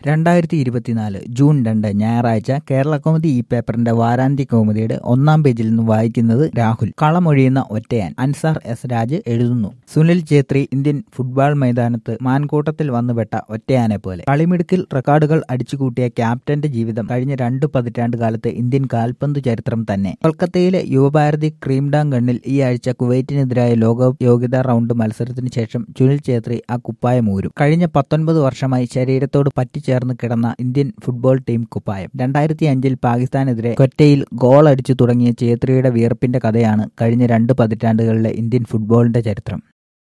രണ്ടായിരത്തി ഇരുപത്തിനാല് ജൂൺ രണ്ട് ഞായറാഴ്ച കേരള കൗമുദി ഈ പേപ്പറിന്റെ വാരാന്ത്യ കൗമുദിയുടെ ഒന്നാം പേജിൽ നിന്ന് വായിക്കുന്നത് രാഹുൽ കളമൊഴിയുന്ന ഒറ്റയാൻ അൻസാർ എസ് രാജ് എഴുതുന്നു സുനിൽ ഛേത്രി ഇന്ത്യൻ ഫുട്ബോൾ മൈതാനത്ത് മാൻകൂട്ടത്തിൽ വന്നുപെട്ട ഒറ്റയാനെ പോലെ കളിമിടുക്കിൽ റെക്കോർഡുകൾ അടിച്ചുകൂട്ടിയ ക്യാപ്റ്റന്റെ ജീവിതം കഴിഞ്ഞ രണ്ട് പതിറ്റാണ്ട് കാലത്തെ ഇന്ത്യൻ കാൽപന്ത് ചരിത്രം തന്നെ കൊൽക്കത്തയിലെ യുവഭാരതി ക്രീംഡാം ഗണ്ണിൽ ഈ ആഴ്ച കുവൈറ്റിനെതിരായ ലോകകപ്പ് യോഗ്യതാ റൗണ്ട് മത്സരത്തിന് ശേഷം സുനിൽ ഛേത്രി ആ കുപ്പായം ഊരും കഴിഞ്ഞ പത്തൊൻപത് വർഷമായി ശരീരത്തോട് പറ്റിച്ചേർന്ന് കിടന്ന ഇന്ത്യൻ ഫുട്ബോൾ ടീം കുപ്പായം രണ്ടായിരത്തി അഞ്ചിൽ പാകിസ്ഥാനെതിരെ കൊറ്റയിൽ ഗോൾ അടിച്ചു തുടങ്ങിയ ഛേത്രിയുടെ വിയർപ്പിന്റെ കഥയാണ് കഴിഞ്ഞ രണ്ട് പതിറ്റാണ്ടുകളിലെ ഇന്ത്യൻ ഫുട്ബോളിന്റെ ചരിത്രം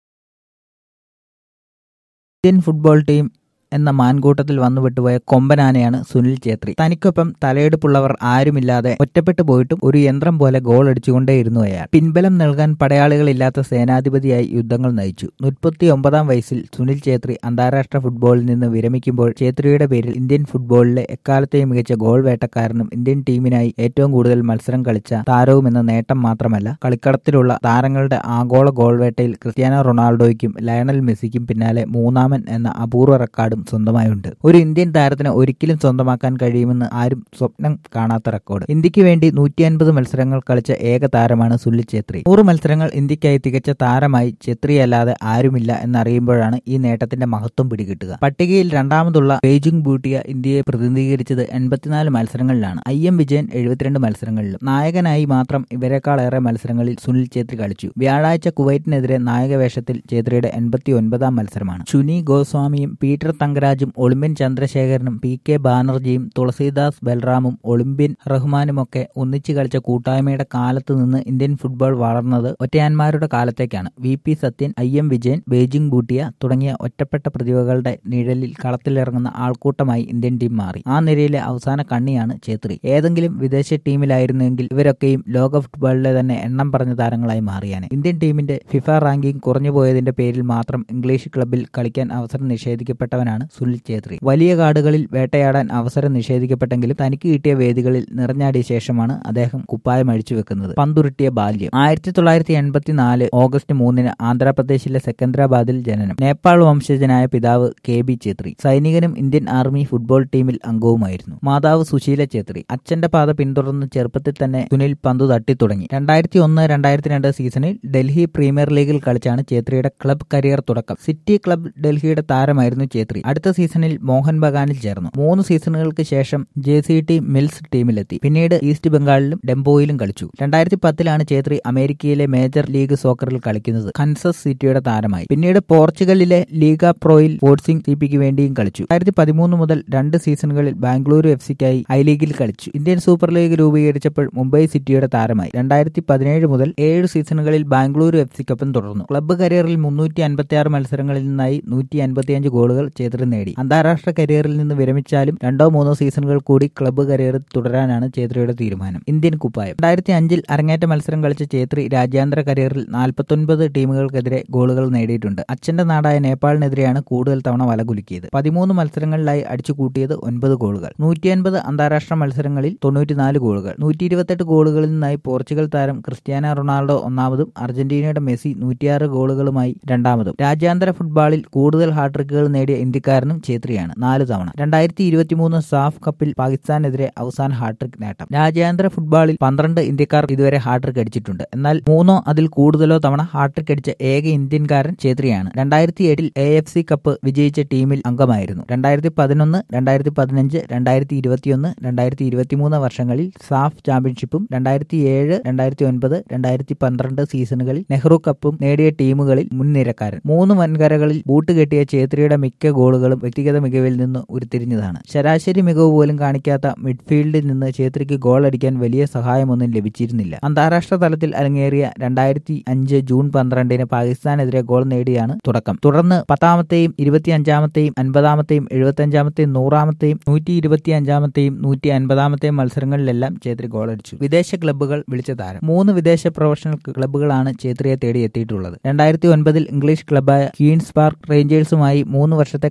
ഇന്ത്യൻ ഫുട്ബോൾ ടീം എന്ന മാൻകൂട്ടത്തിൽ വന്നുവിട്ടുപോയ കൊമ്പനാനയാണ് സുനിൽ ഛേത്രി തനിക്കൊപ്പം തലയെടുപ്പുള്ളവർ ആരുമില്ലാതെ ഒറ്റപ്പെട്ടു പോയിട്ടും ഒരു യന്ത്രം പോലെ ഗോൾ അടിച്ചുകൊണ്ടേയിരുന്നു അയാൾ പിൻബലം നൽകാൻ പടയാളികളില്ലാത്ത സേനാധിപതിയായി യുദ്ധങ്ങൾ നയിച്ചു മുപ്പത്തി ഒമ്പതാം വയസ്സിൽ സുനിൽ ഛേത്രി അന്താരാഷ്ട്ര ഫുട്ബോളിൽ നിന്ന് വിരമിക്കുമ്പോൾ ഛേത്രിയുടെ പേരിൽ ഇന്ത്യൻ ഫുട്ബോളിലെ എക്കാലത്തെയും മികച്ച ഗോൾ വേട്ടക്കാരനും ഇന്ത്യൻ ടീമിനായി ഏറ്റവും കൂടുതൽ മത്സരം കളിച്ച താരവുമെന്ന നേട്ടം മാത്രമല്ല കളിക്കളത്തിലുള്ള താരങ്ങളുടെ ആഗോള ഗോൾ വേട്ടയിൽ ക്രിസ്ത്യാനോ റൊണാൾഡോയ്ക്കും ലയണൽ മെസ്സിക്കും പിന്നാലെ മൂന്നാമൻ എന്ന അപൂർവ റെക്കോർഡും സ്വന്തമായുണ്ട് ഒരു ഇന്ത്യൻ താരത്തിന് ഒരിക്കലും സ്വന്തമാക്കാൻ കഴിയുമെന്ന് ആരും സ്വപ്നം കാണാത്ത റെക്കോർഡ് ഇന്ത്യക്ക് വേണ്ടി നൂറ്റി അൻപത് മത്സരങ്ങൾ കളിച്ച ഏക താരമാണ് സുനിൽ ഛേത്രി നൂറ് മത്സരങ്ങൾ ഇന്ത്യക്കായി തികച്ച താരമായി ഛേത്രിയല്ലാതെ ആരുമില്ല എന്നറിയുമ്പോഴാണ് ഈ നേട്ടത്തിന്റെ മഹത്വം പിടികിട്ടുക പട്ടികയിൽ രണ്ടാമതുള്ള ബെയ്ജിംഗ് ബൂട്ടിയ ഇന്ത്യയെ പ്രതിനിധീകരിച്ചത് എൺപത്തിനാല് മത്സരങ്ങളിലാണ് ഐ എം വിജയൻ എഴുപത്തിരണ്ട് മത്സരങ്ങളിലും നായകനായി മാത്രം ഇവരെക്കാളേറെ മത്സരങ്ങളിൽ സുനിൽ ഛേത്രി കളിച്ചു വ്യാഴാഴ്ച കുവൈറ്റിനെതിരെ നായക വേഷത്തിൽ ഛേത്രിയുടെ എൺപത്തി ഒൻപതാം മത്സരമാണ് ചുനി ഗോസ്വാമിയും പീറ്റർ തങ്കരാജും ഒളിമ്പ്യൻ ചന്ദ്രശേഖരനും പി കെ ബാനർജിയും തുളസീദാസ് ബൽറാമും ഒളിമ്പ്യൻ റഹ്മാനുമൊക്കെ ഒന്നിച്ചു കളിച്ച കൂട്ടായ്മയുടെ കാലത്ത് നിന്ന് ഇന്ത്യൻ ഫുട്ബോൾ വളർന്നത് ഒറ്റയാന്മാരുടെ കാലത്തേക്കാണ് V P Sathyan I M Vijayan Baichung Bhutia തുടങ്ങിയ ഒറ്റപ്പെട്ട പ്രതിഭകളുടെ നിഴലിൽ കളത്തിലിറങ്ങുന്ന ആൾക്കൂട്ടമായി ഇന്ത്യൻ ടീം മാറി ആ നിരയിലെ അവസാന കണ്ണിയാണ് ഛേത്രി ഏതെങ്കിലും വിദേശ ടീമിലായിരുന്നെങ്കിൽ ഇവരൊക്കെയും ലോക ഫുട്ബോളിലെ തന്നെ എണ്ണം പറഞ്ഞ താരങ്ങളായി മാറിയാണ് ഇന്ത്യൻ ടീമിന്റെ ഫിഫ റാങ്കിംഗ് കുറഞ്ഞുപോയതിന്റെ പേരിൽ മാത്രം ഇംഗ്ലീഷ് ക്ലബിൽ കളിക്കാൻ അവസരം നിഷേധിക്കപ്പെട്ടവനാണ് സുനിൽ ഛേത്രി വലിയ കാടുകളിൽ വേട്ടയാടാൻ അവസരം നിഷേധിക്കപ്പെട്ടെങ്കിലും തനിക്ക് കിട്ടിയ വേദികളിൽ നിറഞ്ഞാടിയ ശേഷമാണ് അദ്ദേഹം കുപ്പായം അഴിച്ചു വെക്കുന്നത് പന്തുരുട്ടിയ ബാല്യം ആയിരത്തി തൊള്ളായിരത്തി എൺപത്തിനാല് ഓഗസ്റ്റ് മൂന്നിന് ആന്ധ്രാപ്രദേശിലെ സെക്കന്ദ്രാബാദിൽ ജനനം നേപ്പാൾ വംശജനായ പിതാവ് കെ ബി ഛേത്രി സൈനികനും ഇന്ത്യൻ ആർമി ഫുട്ബോൾ ടീമിൽ അംഗവുമായിരുന്നു മാതാവ് സുശീല ഛേത്രി അച്ഛന്റെ പാത പിന്തുടർന്ന് ചെറുപ്പത്തിൽ തന്നെ സുനിൽ പന്തു തട്ടിത്തുടങ്ങി രണ്ടായിരത്തി ഒന്ന് രണ്ടായിരത്തി രണ്ട് സീസണിൽ ഡൽഹി പ്രീമിയർ ലീഗിൽ കളിച്ചാണ് ഛേത്രിയുടെ ക്ലബ് കരിയർ തുടക്കം സിറ്റി ക്ലബ് ഡൽഹിയുടെ താരമായിരുന്നു ഛേത്രി അടുത്ത സീസണിൽ മോഹൻ ബഗാനിൽ ചേർന്നു മൂന്ന് സീസണുകൾക്ക് ശേഷം ജെ സി ടി മിൽസ് ടീമിലെത്തി പിന്നീട് ഈസ്റ്റ് ബംഗാളിലും ഡെംബോയിലും കളിച്ചു രണ്ടായിരത്തി പത്തിലാണ് ഛേത്രി അമേരിക്കയിലെ മേജർ ലീഗ് സോക്കറിൽ കളിക്കുന്നത് കൻസസ് സിറ്റിയുടെ താരമായി പിന്നീട് പോർച്ചുഗലിലെ ലീഗ പ്രോയിൽ സ്പോർട്സിംഗ് സിപിക്ക് വേണ്ടിയും കളിച്ചു രണ്ടായിരത്തി പതിമൂന്ന് മുതൽ രണ്ട് സീസണുകളിൽ ബാംഗ്ലൂരു എഫ് സിക്കായി ഐ ലീഗിൽ കളിച്ചു ഇന്ത്യൻ സൂപ്പർ ലീഗ് രൂപീകരിച്ചപ്പോൾ മുംബൈ സിറ്റിയുടെ താരമായി രണ്ടായിരത്തി പതിനേഴ് മുതൽ ഏഴ് സീസണുകളിൽ ബാംഗ്ലൂരു എഫ് സിക്കൊപ്പം തുടർന്നു ക്ലബ്ബ് കരിയറിൽ മുന്നൂറ്റി അൻപത്തി ആറ് മത്സരങ്ങളിൽ നിന്നായി നൂറ്റി അൻപത്തിയഞ്ച് ഗോളുകൾ ഛേത്രി നേടി അന്താരാഷ്ട്ര കരിയറിൽ നിന്ന് വിരമിച്ചാലും രണ്ടോ മൂന്നോ സീസണുകൾ കൂടി ക്ലബ്ബ് കരിയറിൽ തുടരാനാണ് ഛേത്രിയുടെ തീരുമാനം ഇന്ത്യൻ കുപ്പായം രണ്ടായിരത്തി അഞ്ചിൽ അരങ്ങേറ്റ മത്സരം കളിച്ച ഛേത്രി രാജ്യാന്തര കരിയറിൽ നാൽപ്പത്തൊൻപത് ടീമുകൾക്കെതിരെ ഗോളുകൾ നേടിയിട്ടുണ്ട് അച്ഛന്റെ നാടായ നേപ്പാളിനെതിരെയാണ് കൂടുതൽ തവണ വലകുലുക്കിയത് പതിമൂന്ന് മത്സരങ്ങളിലായി അടിച്ചു കൂട്ടിയത് ഒൻപത് ഗോളുകൾ നൂറ്റി അൻപത് അന്താരാഷ്ട്ര മത്സരങ്ങളിൽ തൊണ്ണൂറ്റിനാല് ഗോളുകൾ നൂറ്റി ഇരുപത്തെട്ട് ഗോളുകളിൽ നിന്നായി പോർച്ചുഗൽ താരം ക്രിസ്ത്യാനോ റൊണാൾഡോ ഒന്നാമതും അർജന്റീനയുടെ മെസ്സി നൂറ്റിയാറ് ഗോളുകളുമായി രണ്ടാമതും രാജ്യാന്തര ഫുട്ബോളിൽ കൂടുതൽ ഹാട്രിക്കുകൾ നേടിയ ഇന്ത്യക്കാരനും ഛേത്രിയാണ് നാല് തവണ രണ്ടായിരത്തി ഇരുപത്തിമൂന്ന് സാഫ് കപ്പിൽ പാകിസ്ഥാനെതിരെ അവസാന ഹാട്രിക് നേട്ടം രാജ്യാന്തര ഫുട്ബോളിൽ പന്ത്രണ്ട് ഇന്ത്യക്കാർ ഇതുവരെ ഹാട്രിക് അടിച്ചിട്ടുണ്ട് എന്നാൽ മൂന്നോ അതിൽ കൂടുതലോ തവണ ഹാട്രിക് അടിച്ച ഏക ഇന്ത്യൻകാരൻ ഛേത്രിയാണ് രണ്ടായിരത്തി ഏഴിൽ എ എഫ് സി കപ്പ് വിജയിച്ച ടീമിൽ അംഗമായിരുന്നു രണ്ടായിരത്തി പതിനൊന്ന് രണ്ടായിരത്തി പതിനഞ്ച് രണ്ടായിരത്തി ഇരുപത്തിയൊന്ന് രണ്ടായിരത്തി ഇരുപത്തിമൂന്ന് വർഷങ്ങളിൽ സാഫ് ചാമ്പ്യൻഷിപ്പും രണ്ടായിരത്തി ഏഴ് രണ്ടായിരത്തി ഒൻപത് രണ്ടായിരത്തി പന്ത്രണ്ട് സീസണുകളിൽ നെഹ്റു കപ്പും നേടിയ ടീമുകളിൽ മുൻനിരക്കാരൻ മൂന്ന് വൻകരകളിൽ ബൂട്ട് കെട്ടിയ ഛേത്രിയുടെ മിക്ക ഗോളുകളും വ്യക്തിഗത മികവിൽ നിന്ന് ഉരുത്തിരിഞ്ഞതാണ് ശരാശരി മികവ് പോലും കാണിക്കാത്ത മിഡ്ഫീൽഡിൽ നിന്ന് ഛേത്രിക്ക് ഗോൾ അടിക്കാൻ വലിയ സഹായമൊന്നും ലഭിച്ചിരുന്നില്ല അന്താരാഷ്ട്ര തലത്തിൽ അരങ്ങേറിയ രണ്ടായിരത്തി അഞ്ച് ജൂൺ പന്ത്രണ്ടിന് പാകിസ്ഥാനെതിരെ ഗോൾ നേടിയാണ് തുടക്കം തുടർന്ന് പത്താമത്തെയും ഇരുപത്തിയഞ്ചാമത്തെയും അൻപതാമത്തെയും എഴുപത്തിയഞ്ചാമത്തെയും നൂറാമത്തെയും നൂറ്റി ഇരുപത്തിയഞ്ചാമത്തെയും നൂറ്റി അൻപതാമത്തെയും മത്സരങ്ങളിലെല്ലാം ഛേത്രി ഗോളടിച്ചു വിദേശ ക്ലബ്ബുകൾ വിളിച്ച താരം മൂന്ന് വിദേശ പ്രൊഫഷണൽ ക്ലബ്ബുകളാണ് ഛേത്രിയെ തേടി എത്തിയിട്ടുള്ളത് രണ്ടായിരത്തി ഒൻപതിൽ ഇംഗ്ലീഷ് ക്ലബ്ബായ ക്വീൻസ് പാർക്ക് റേഞ്ചേഴ്സുമായി മൂന്ന് വർഷത്തെ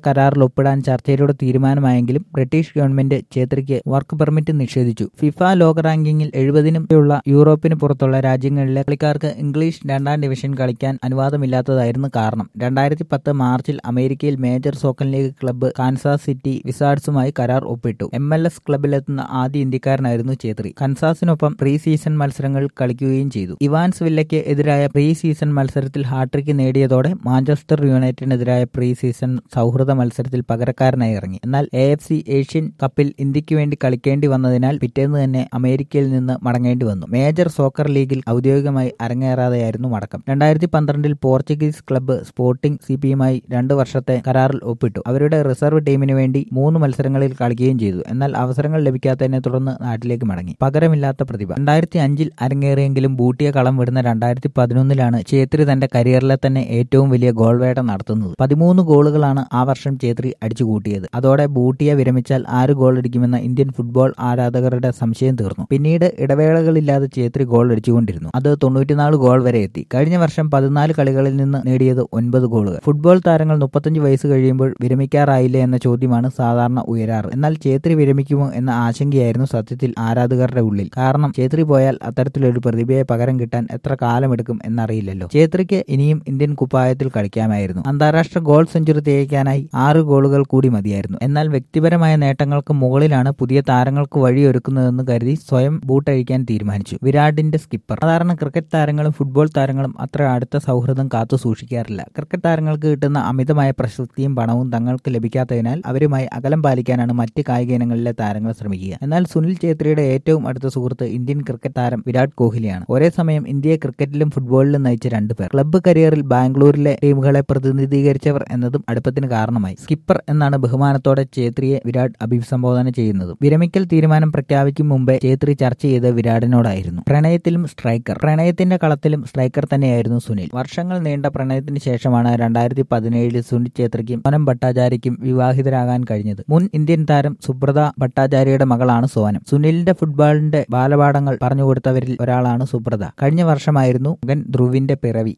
കരാറിൽ ഒപ്പിടാൻ ചർച്ചയിലൂടെ തീരുമാനമായെങ്കിലും ബ്രിട്ടീഷ് ഗവൺമെന്റ് ഛേത്രിക്ക് വർക്ക് പെർമിറ്റ് നിഷേധിച്ചു ഫിഫ ലോക റാങ്കിങ്ങിൽ എഴുപതിനും ഉള്ള യൂറോപ്പിന് പുറത്തുള്ള രാജ്യങ്ങളിലെ കളിക്കാർക്ക് ഇംഗ്ലീഷ് രണ്ടാം ഡിവിഷൻ കളിക്കാൻ അനുവാദമില്ലാത്തതായിരുന്നു കാരണം രണ്ടായിരത്തി പത്ത് മാർച്ചിൽ അമേരിക്കയിൽ major soccer league club Kansas city വിസാർഡ്സുമായി കരാർ ഒപ്പിട്ടു എം എൽ എസ് ക്ലബിലെത്തുന്ന ആദ്യ ഇന്ത്യക്കാരനായിരുന്നു ഛേത്രി കൻസാസിനൊപ്പം പ്രീ സീസൺ മത്സരങ്ങൾ കളിക്കുകയും ചെയ്തു ഇവാൻസ് വില്ലയ്ക്ക് എതിരായ പ്രീ സീസൺ മത്സരത്തിൽ ഹാട്രിക്ക് നേടിയതോടെ മാഞ്ചസ്റ്റർ യുണൈറ്റഡിനെതിരായ പ്രീ സീസൺ സൗഹൃദ മത്സരത്തിൽ പകരക്കാരനായി ഇറങ്ങി എന്നാൽ എ എഫ് സി ഏഷ്യൻ കപ്പിൽ ഇന്ത്യക്ക് വേണ്ടി കളിക്കേണ്ടി വന്നതിനാൽ പിറ്റേന്ന് തന്നെ അമേരിക്കയിൽ നിന്ന് മടങ്ങേണ്ടി വന്നു മേജർ സോക്കർ ലീഗിൽ ഔദ്യോഗികമായി അരങ്ങേറാതെയായിരുന്നു മടക്കം രണ്ടായിരത്തി പന്ത്രണ്ടിൽ പോർച്ചുഗീസ് ക്ലബ്ബ് സ്പോർട്ടിംഗ് സി പിയുമായി രണ്ട് വർഷത്തെ കരാറിൽ ഒപ്പിട്ടു അവരുടെ റിസർവ് ടീമിന് വേണ്ടി മൂന്ന് മത്സരങ്ങളിൽ കളിക്കുകയും ചെയ്തു എന്നാൽ അവസരങ്ങൾ ലഭിക്കാത്തതിനെ തുടർന്ന് നാട്ടിലേക്ക് മടങ്ങി പകരമില്ലാത്ത പ്രതിഭ രണ്ടായിരത്തി അഞ്ചിൽ അരങ്ങേറിയെങ്കിലും ബൂട്ടിയ കളം വിടുന്ന രണ്ടായിരത്തി പതിനൊന്നിലാണ് ഛേത്രി തന്റെ കരിയറിലെ തന്നെ ഏറ്റവും വലിയ ഗോൾ വേട്ട നടത്തുന്നത് പതിമൂന്ന് ഗോളുകളാണ് ആ വർഷം ഛേത്രി അടിച്ചുകൂട്ടിയത് അതോടെ ബൂട്ടിയ വിരമിച്ചാൽ ആറ് ഗോൾ അടിക്കുമെന്ന ഇന്ത്യൻ ഫുട്ബോൾ ആരാധകരുടെ സംശയം തീർന്നു പിന്നീട് ഇടവേളകളില്ലാതെ ഛേത്രി ഗോൾ അടിച്ചുകൊണ്ടിരുന്നു അത് തൊണ്ണൂറ്റിനാല് ഗോൾ വരെ എത്തി കഴിഞ്ഞ വർഷം പതിനാല് കളികളിൽ നിന്ന് നേടിയത് ഒൻപത് ഗോളുകൾ ഫുട്ബോൾ താരങ്ങൾ മുപ്പത്തഞ്ച് വയസ്സ് കഴിയുമ്പോൾ വിരമിക്കാറായില്ലേ എന്ന ചോദ്യമാണ് സാധാരണ ഉയരാറ് എന്നാൽ ഛേത്രി വിരമിക്കുമോ എന്ന ആശങ്കയായിരുന്നു സത്യത്തിൽ ആരാധകരുടെ ഉള്ളിൽ കാരണം ഛേത്രി പോയാൽ അത്തരത്തിലൊരു പ്രതിഭയെ പകരം കിട്ടാൻ എത്ര കാലമെടുക്കും എന്നറിയില്ലല്ലോ ഛേത്രിക്ക് ഇനിയും ഇന്ത്യൻ കുപ്പായത്തിൽ കളിക്കാമായിരുന്നു അന്താരാഷ്ട്ര ഗോൾ സെഞ്ചുറി തികയ്ക്കാനായി ആറ് ഗോളുകൾ കൂടി മതിയായിരുന്നു എന്നാൽ വ്യക്തിപരമായ നേട്ടങ്ങൾക്ക് മുകളിലാണ് പുതിയ താരങ്ങൾക്ക് വഴിയൊരുക്കുന്നതെന്ന് കരുതി സ്വയം ബൂട്ടഴിക്കാൻ തീരുമാനിച്ചു വിരാടിന്റെ സ്കിപ്പർ സാധാരണ ക്രിക്കറ്റ് താരങ്ങളും ഫുട്ബോൾ താരങ്ങളും അത്ര അടുത്ത സൗഹൃദം കാത്തു സൂക്ഷിക്കാറില്ല ക്രിക്കറ്റ് താരങ്ങൾക്ക് കിട്ടുന്ന അമിതമായ പ്രശസ്തിയും പണവും തങ്ങൾക്ക് ലഭിക്കാത്തതിനാൽ അവരുമായി അകലം പാലിക്കാനാണ് മറ്റ് കായിക ഇനങ്ങളിലെ താരങ്ങൾ ശ്രമിക്കുക എന്നാൽ സുനിൽ ഛേത്രിയുടെ ഏറ്റവും അടുത്ത സുഹൃത്ത് ഇന്ത്യൻ ക്രിക്കറ്റ് താരം വിരാട് കോഹ്ലിയാണ് ഒരേ സമയം ഇന്ത്യയെ ക്രിക്കറ്റിലും ഫുട്ബോളിലും നയിച്ച രണ്ടുപേർ ക്ലബ്ബ് കരിയറിൽ ബാംഗ്ലൂരിലെ ടീമുകളെ പ്രതിനിധീകരിച്ചവർ എന്നതും അടുപ്പത്തിന് കാരണമായി സ്കിപ്പർ എന്നാണ് ബഹുമാനത്തോടെ ഛേത്രിയെ വിരാട് അഭിസംബോധന ചെയ്യുന്നത് വിരമിക്കൽ തീരുമാനം പ്രഖ്യാപിക്കും മുമ്പേ ഛേത്രി ചർച്ച ചെയ്ത് വിരാടിനോടായിരുന്നു പ്രണയത്തിലും സ്ട്രൈക്കർ പ്രണയത്തിന്റെ കളത്തിലും സ്ട്രൈക്കർ തന്നെയായിരുന്നു സുനിൽ വർഷങ്ങൾ നീണ്ട പ്രണയത്തിന് ശേഷമാണ് രണ്ടായിരത്തി പതിനേഴിൽ സുനിൽ ഛേത്രിക്കും സോനം ഭട്ടാചാര്യയ്ക്കും വിവാഹിതരാകാൻ കഴിഞ്ഞത് മുൻ ഇന്ത്യൻ താരം സുബ്രത ഭട്ടാചാര്യയുടെ മകളാണ് സോനം സുനിലിന്റെ ഫുട്ബോളിന്റെ ബാലപാഠങ്ങൾ പറഞ്ഞുകൊടുത്തവരിൽ ഒരാളാണ് സുബ്രത കഴിഞ്ഞ വർഷമായിരുന്നു മകൻ ധ്രുവിന്റെ പിറവി